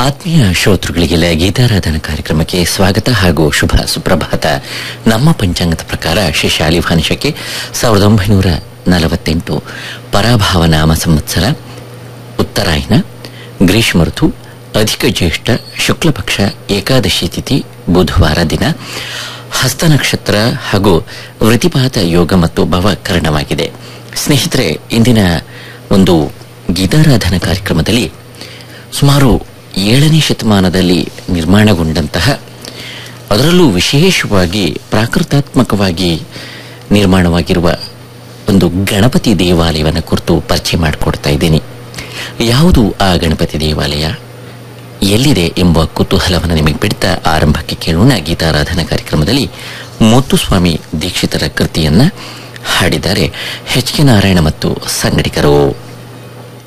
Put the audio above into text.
ಆತ್ಮೀಯ ಶ್ರೋತೃಗಳಿಗೆಲ್ಲ ಗೀತಾರಾಧನಾ ಕಾರ್ಯಕ್ರಮಕ್ಕೆ ಸ್ವಾಗತ ಹಾಗೂ ಶುಭ ಸುಪ್ರಭಾತ ನಮ್ಮ ಪಂಚಾಂಗದ ಪ್ರಕಾರ ಶ್ರೀ ಶಾಲಿಭಾನುಷಕ್ಕೆ ಸಾವಿರದ ಒಂಬೈನೂರ ನಲವತ್ತೆಂಟು ಪರಾಭಾವ ನಾಮ ಸಂವತ್ಸರ ಉತ್ತರಾಯಣ ಗ್ರೀಷ್ಮ ಋತು ಅಧಿಕ ಜ್ಯೇಷ್ಠ ಶುಕ್ಲ ಪಕ್ಷ ಏಕಾದಶಿ ತಿಥಿ ಬುಧವಾರ ದಿನ ಹಸ್ತ ನಕ್ಷತ್ರ ಹಾಗೂ ವೃತ್ತಿಪಾತ ಯೋಗ ಮತ್ತು ಭವಕರಣವಾಗಿದೆ ಸ್ನೇಹಿತರೆ ಇಂದಿನ ಒಂದು ಗೀತಾರಾಧನಾ ಕಾರ್ಯಕ್ರಮದಲ್ಲಿ ಸುಮಾರು ಏಳನೇ ಶತಮಾನದಲ್ಲಿ ನಿರ್ಮಾಣಗೊಂಡಂತಹ ಅದರಲ್ಲೂ ವಿಶೇಷವಾಗಿ ಪ್ರಾಕೃತಾತ್ಮಕವಾಗಿ ನಿರ್ಮಾಣವಾಗಿರುವ ಒಂದು ಗಣಪತಿ ದೇವಾಲಯವನ್ನು ಕುರಿತು ಪರಿಚಯ ಮಾಡಿಕೊಡ್ತಾ ಇದ್ದೀನಿ ಯಾವುದು ಆ ಗಣಪತಿ ದೇವಾಲಯ ಎಲ್ಲಿದೆ ಎಂಬ ಕುತೂಹಲವನ್ನು ನಿಮಗೆ ಬಿಡ್ತಾ ಆರಂಭಕ್ಕೆ ಕೇಳೋಣ ಗೀತಾರಾಧನಾ ಕಾರ್ಯಕ್ರಮದಲ್ಲಿ ಮುತ್ತುಸ್ವಾಮಿ ದೀಕ್ಷಿತರ ಕೃತಿಯನ್ನ ಹಾಡಿದ್ದಾರೆ ಎಚ್ ಕೆ ನಾರಾಯಣ ಮತ್ತು ಸಂಗಡಿಗರು